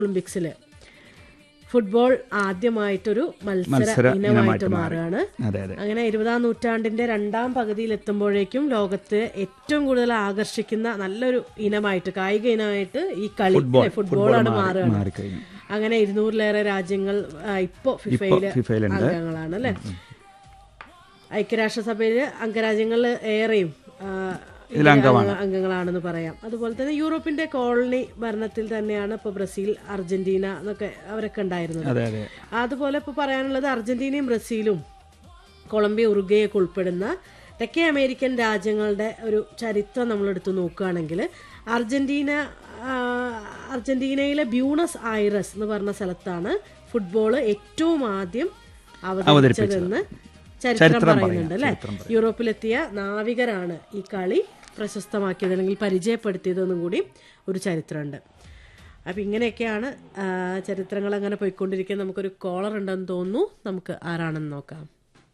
ഒളിമ്പിക്സില് ഫുട്ബോൾ ആദ്യമായിട്ടൊരു മത്സര മത്സര ഇനമായിട്ട് ഇനമായിട്ട് മാറി. മാറുകയാണ് അതെ അതെ അങ്ങനെ ഇരുപതാം നൂറ്റാണ്ടിന്റെ രണ്ടാം പകുതിയിൽ എത്തുമ്പോഴേക്കും ലോകത്ത് ഏറ്റവും കൂടുതൽ ആകർഷിക്കുന്ന നല്ലൊരു ഇനമായിട്ട് കായിക ഇനമായിട്ട് ഈ കളി ഫുട്ബോൾ അല്ലേ, ഫുട്ബോളാണ് ഫുട്ബോൾ മാറി- മാറുകയാണ് മാറിക്കഴിഞ്ഞു അങ്ങനെ ഇരുന്നൂറിലേറെ രാജ്യങ്ങൾ ആ, ഇപ്പോ ഫിഫയിലെ ഫിഫയിലുണ്ട്. അംഗങ്ങളാണ് അല്ലെ ഐക്യരാഷ്ട്രസഭയില് അംഗരാജ്യങ്ങൾ ഏറെയും ആ, ഇതിലെ അംഗ- അംഗങ്ങളാണെന്ന് പറയാം അതുപോലെ തന്നെ യൂറോപ്പിന്റെ കോളനി ഭരണത്തിൽ തന്നെയാണ് ഇപ്പൊ ബ്രസീൽ അർജന്റീന എന്നൊക്കെ അവരൊക്കെ ഉണ്ടായിരുന്നത് അതെ അതെ അതുപോലെ ഇപ്പോൾ പറയാനുള്ളത് അർജന്റീനയും ബ്രസീലും കൊളംബിയ ഉറുഗയൊക്കെ ഉൾപ്പെടുന്ന തെക്കേ അമേരിക്കൻ രാജ്യങ്ങളുടെ ഒരു ചരിത്രം നമ്മൾ എടുത്തു നോക്കുകയാണെങ്കിൽ അർജന്റീന ആ, അർജന്റീനയിലെ ബ്യൂണസ് ഐറസ് എന്ന് പറഞ്ഞ സ്ഥലത്താണ് ഫുട്ബോൾ ഏറ്റവും ആദ്യം അവതരിപ്പിച്ചതെന്ന് ചരിത്രം പറയുന്നുണ്ട് അല്ലെ യൂറോപ്പിലെത്തിയ നാവികരാണ് ഈ കളി പ്രശസ്തമാക്കിയത് അല്ലെങ്കിൽ പരിചയപ്പെടുത്തിയതെന്നും കൂടി ഒരു ചരിത്രമുണ്ട് അപ്പം ഇങ്ങനെയൊക്കെയാണ് ആ, ചരിത്രങ്ങൾ അങ്ങനെ പോയിക്കൊണ്ടിരിക്കുന്നത് നമുക്കൊരു കോളർ ഉണ്ടെന്ന് തോന്നുന്നു നമുക്ക് ആരാണെന്ന് നോക്കാം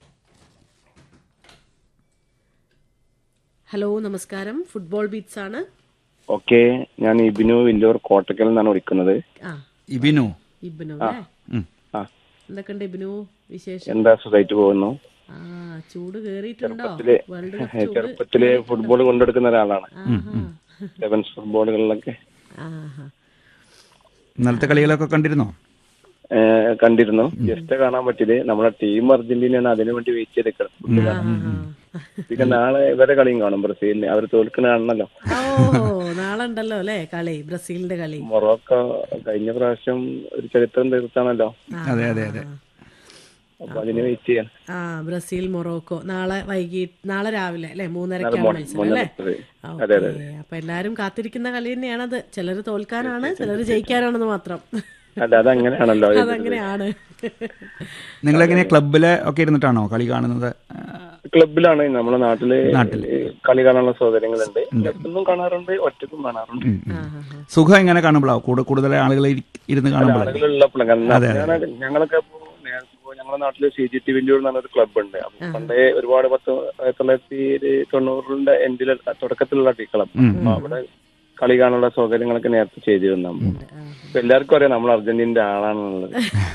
ഹലോ നമസ്കാരം ഫുട്ബോൾ ബീറ്റ്സ് ആണ് ഓക്കെ ഞാൻ ഇബിനു വില്ലൂർ കോട്ടക്കൽ നിന്നാണ് വിളിക്കുന്നത് ആ ഇബിനു ഇബ്നു അല്ലേ ഉം. ആ എന്തൊക്കെയുണ്ട് ഇബ്നു വിശേഷം എന്താ സുഖമായിട്ട് പോകുന്നു ആ ചൂട് കേറിയിട്ടുണ്ടോ ചെറുപ്പത്തില് വേൾഡ് കപ്പ് ചൂട് ചെറുപ്പത്തില് ഫുട്ബോൾ കൊണ്ടെടുക്കുന്ന ഒരാളാണ് ആഹാ. സെവൻസ് ഫുട്ബോളുകളിലൊക്കെ ആഹാ. ഇന്നലത്തെ കളികളൊക്കെ കണ്ടിരുന്നോ ഏ, കണ്ടിരുന്നു ജസ്റ്റ് കാണാൻ പറ്റിയത് നമ്മുടെ ടീം അർജന്റീനയാണ് അതിനു വേണ്ടി വെയിറ്റ് ചെയ്തിരിക്കുന്നത് ആഹാ. പിന്നെ നാളെ ഇവരെ കളിയും കാണും ബ്രസീലിന് അവർ തോൽക്കണ കാണണല്ലോ ഓ നാളെ ഉണ്ടല്ലോ അല്ലേ കളി ബ്രസീലിന്റെ കളി മൊറോക്കോ കഴിഞ്ഞ പ്രാവശ്യം ഒരു ചരിത്രം തീർത്താണല്ലോ അതെ അതെ അതെ അപ്പൊ അതിന് വെയിറ്റ് ചെയ്യാൻ ആ ബ്രസീൽ മൊറോക്കോ നാളെ വൈകിട്ട് നാളെ രാവിലെ അല്ലെ മൂന്നരക്കാണ് മത്സരം അല്ലേ അതെ ഓക്കേ. അപ്പൊ എല്ലാരും കാത്തിരിക്കുന്ന കളി തന്നെയാണത് ചിലര് തോൽക്കാനാണ് ചിലര് ജയിക്കാനാണെന്ന് മാത്രം അല്ല അതങ്ങനെയാണല്ലോ അതങ്ങനെയാണ് നിങ്ങളെങ്ങനെ ക്ലബിലെ ഒക്കെ ഇരുന്നിട്ടാണോ കളി കാണുന്നത് ആ, ക്ലബിലാണ് നമ്മുടെ നാട്ടില് കളി കാണാനുള്ള സൗകര്യങ്ങളുണ്ട് ഒന്നും കാണാറുണ്ട് ഒറ്റക്കും കാണാറുണ്ട് ഉം, ഉം. സുഖം എങ്ങനെ കാണുമ്പോഴാണ് കൂടുതൽ കൂടുതൽ ആളുകൾ ഇരി- ഇരുന്ന് കാണുമ്പോഴാണ് ആളുകളുള്ളപ്പോഴും കാരണം ഞാനൊക്കെ- ഞങ്ങളൊക്കെ ഇപ്പോ നേരത്തെ ഇപ്പോ ഞങ്ങളുടെ നാട്ടില് സി ജി ടി വില്ലൂർ എന്ന് പറഞ്ഞൊരു ക്ലബ് ഉണ്ട് അപ്പൊ പണ്ടേ ഒരുപാട് പത്ത് ആയിരത്തി തൊള്ളായിരത്തി തൊണ്ണൂറിന്റെ എൻഡിൽ തുടക്കത്തിലുള്ള ടീ ക്ലബ് അപ്പൊ അവിടെ കളി കാണാനുള്ള സൗകര്യങ്ങളൊക്കെ നേരത്തെ ചെയ്തിരുന്നു ഇപ്പൊ എല്ലാവർക്കും അറിയാം നമ്മൾ അർജന്റീനന്റെ ആളാണെന്നുള്ളത്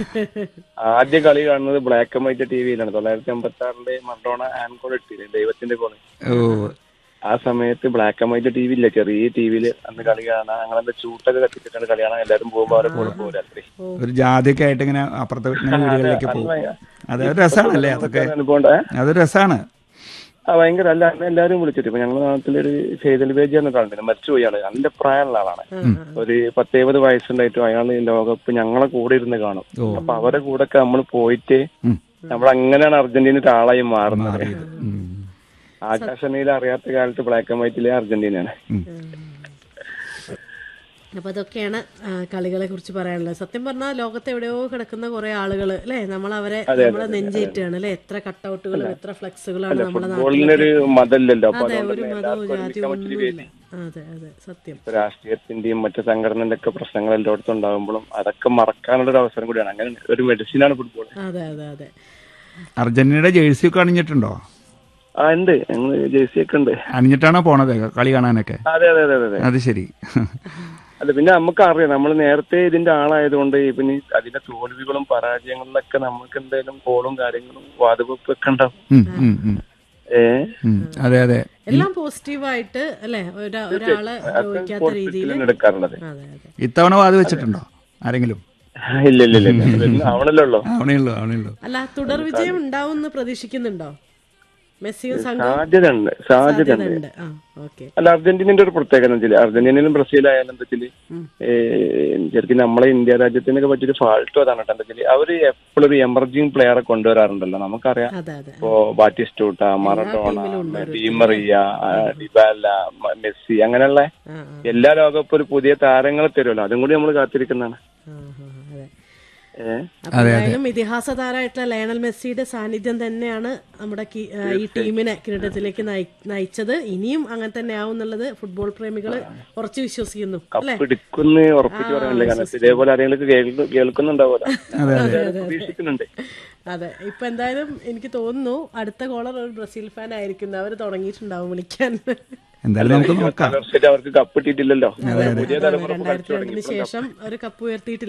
ആദ്യ കളി കാണുന്നത് ബ്ലാക്ക് ആൻഡ് വൈറ്റ് ടി വിയിലാണ് തൊള്ളായിരത്തി അമ്പത്തി ആറിന്റെ മറഡോണ ആൻകോൾ ഇട്ടില്ലേ ദൈവത്തിന്റെ കോള് ഓ ആ സമയത്ത് black and white T V ഇല്ല ചെറിയ ടി വിയിൽ അന്ന് കളി കാണാൻ അങ്ങനത്തെ ചൂട്ടൊക്കെ കത്തിച്ചിട്ടാണ് കളി കാണാൻ എല്ലാവരും പോകുമ്പോൾ അവരെ കൂടെ പോകും രാത്രി ഒരു ജാതിയൊക്കെ ആയിട്ട് ഇങ്ങനെ അപ്പുറത്തെ ഇങ്ങനെ വീടുകളിലേക്ക് പോകും അതൊരു രസമാണല്ലേ അതൊക്കെ അനുഭവം ഉണ്ട്. ഏ? അതൊരു രസമാണ് ആ ഭയങ്കര അല്ല അന്ന് എല്ലാവരും വിളിച്ചിട്ട് ഇപ്പൊ ഞങ്ങളുടെ നാട്ടിലൊരു ഫേദൽ ബേജി എന്ന ആളുണ്ട് മരിച്ചുപോയി ആള് അതിന്റെ പ്രായമുള്ള ആളാണ് ഒരു പത്തേപത് വയസ്സുണ്ടായിട്ടും അയാൾ ഈ ലോകകപ്പ് ഞങ്ങളെ കൂടെ ഇരുന്ന് കാണും അപ്പൊ അവരെ കൂടെ ഒക്കെ നമ്മൾ പോയിട്ട് ഉം. നമ്മൾ അങ്ങനെയാണ് അർജന്റീനയുടെ ആളായി മാറുന്നത് ഉം. ആകാശനയിൽ അറിയാത്ത കാലത്ത് ബ്ലാക്ക് ആൻഡ് വൈറ്റിലെ അർജന്റീനയാണ് ഉം. അപ്പൊ അതൊക്കെയാണ് ആ, കളി കുറിച്ച് പറയാനുള്ളത് സത്യം പറഞ്ഞാൽ ലോകത്ത് എവിടെയോ കിടക്കുന്ന കുറെ ആളുകൾ അല്ലെ നമ്മൾ അവരെ നമ്മളെ നെഞ്ചേറ്റാണ് അല്ലെ എത്ര കട്ടൗട്ടുകളും എത്ര ഫ്ലെക്സുകളാണ് നമ്മുടെ നാട്ടിൽ ഫുട്ബോളിനൊരു മതമില്ലല്ലോ അപ്പൊ അതെ അതുകൊണ്ട് ഒരു തന്നെ മതവും എല്ലാവർക്കും ജാതിയും ഒരുമിക്കാൻ പറ്റിയ ഒന്നുമില്ല വേദി. അതെ അതെ സത്യം ഇപ്പൊ രാഷ്ട്രീയത്തിന്റെയും മറ്റു സംഘടനന്റെ ഒക്കെ പ്രശ്നങ്ങൾ എല്ലായിടത്തും ഉണ്ടാകുമ്പോഴും അതൊക്കെ മറക്കാനുള്ള ഒരു അവസരം കൂടിയാണ് അങ്ങനെ ഒരു മെഡിസിനാണ് ഫുട്ബോൾ അതെ അതെ അതെ അർജന്റീനയുടെ ജേഴ്സി ഒക്കെ അണിഞ്ഞിട്ടുണ്ടോ ആ ഉണ്ട് ഞങ്ങള് ജേഴ്സി ഒക്കെ ഉണ്ട് അണിഞ്ഞിട്ടാണോ പോണത് കളി കാണാനൊക്കെ അതെ അതെ അതെ അതെ അത് ശരി അല്ല പിന്നെ നമുക്ക് അറിയാം നമ്മൾ നേരത്തെ ഇതിന്റെ ആളായതുകൊണ്ട് പിന്നെ അതിന്റെ തോൽവികളും പരാജയങ്ങളിലൊക്കെ നമുക്ക് എന്തെങ്കിലും കോളും കാര്യങ്ങളും വാതുവെപ്പൊക്കെ ഉണ്ടാവും ഉം, ഉം, ഉം. ഏ ഉം. അതെ അതെ എല്ലാം പോസിറ്റീവായിട്ട് അല്ലെ ഒരാ- ഒരാളെ ദ്രോഹിക്കാത്ത രീതിയിൽ എടുക്കാറുള്ളത് അതെ അതെ ഇത്തവണ വാത് വെച്ചിട്ടുണ്ടോ ആരെങ്കിലും ഇല്ല ഇല്ല ഇല്ല ഇല്ല. ഇതൊന്നും ആവണല്ലോ ഉള്ളൂ ആവണേ ഉള്ളൂ ആവണേ ഉള്ളൂ അല്ല തുടർ വിജയം ഉണ്ടാവും എന്ന് പ്രതീക്ഷിക്കുന്നുണ്ടോ മെസ്സിയും സംഘവും സാധ്യത ഉണ്ട് സാധ്യത ഉണ്ട് ഉണ്ട് ആ ഓക്കെ അല്ല അർജന്റീനന്റെ ഒരു പ്രത്യേകത എന്ന് വെച്ചാല് അർജന്റീനയിലും ബ്രസീലായാലും എന്താ വെച്ചാല് ശരിക്കും നമ്മളെ ഇന്ത്യ രാജ്യത്തിനൊക്കെ പറ്റിയൊരു ഫാൾട്ടും അതാണ് കേട്ടോ എന്താ വെച്ചാല് അവര് എപ്പോഴും ഒരു എമർജിങ് പ്ലെയറെ കൊണ്ടുവരാറുണ്ടല്ലോ നമുക്കറിയാം അതെ അതെ ഇപ്പോ ബാറ്റിസ്റ്റൂട്ട മറഡോണ ഡിമറിയ ആ, ഡിബാല മ- മെസ്സി അങ്ങനെയുള്ള ആ ആ എല്ലാ ലോകകപ്പ് ഒരു പുതിയ താരങ്ങളെ തരുമല്ലോ അതും കൂടി നമ്മൾ കാത്തിരിക്കുന്നതാണ് ആ, ആ, അതെ ഏഹ് അപ്പൊ എന്തായാലും ഇതിഹാസ താരമായിട്ടുള്ള ലയണൽ മെസ്സിയുടെ സാന്നിധ്യം തന്നെയാണ് നമ്മുടെ കി- ആ, ഈ ടീമിനെ കിരീടത്തിലേക്ക് നയി- നയിച്ചത് ഇനിയും അങ്ങനെ തന്നെ ആവും എന്നുള്ളത് ഫുട്ബോൾ പ്രേമികൾ ഉറച്ചു വിശ്വസിക്കുന്നു അല്ലെ പിടിക്കുന്ന ഉറപ്പിച്ച് പറയാനില്ല കാരണം ഇതേപോലെ ആരെങ്കിലും കേൾക്കു- കേൾക്കുന്നുണ്ടാവുമല്ലോ പ്രതീക്ഷിക്കുന്നുണ്ട് അതെ ഇപ്പൊ എന്തായാലും എനിക്ക് തോന്നുന്നു അടുത്ത കോളർ ഒരു ബ്രസീൽ ഫാൻ ആയിരിക്കും അവർ തുടങ്ങിയിട്ടുണ്ടാവും വിളിക്കാൻ എന്തായാലും നമുക്ക് നോക്കാം വർഷമായിട്ട് അവർക്ക് കപ്പ് കിട്ടിയിട്ടില്ലല്ലോ പുതിയ തലമുറ രണ്ടായിരത്തി രണ്ടിന് ശേഷം ഒരു കപ്പ് ഉയർത്തിയിട്ടില്ല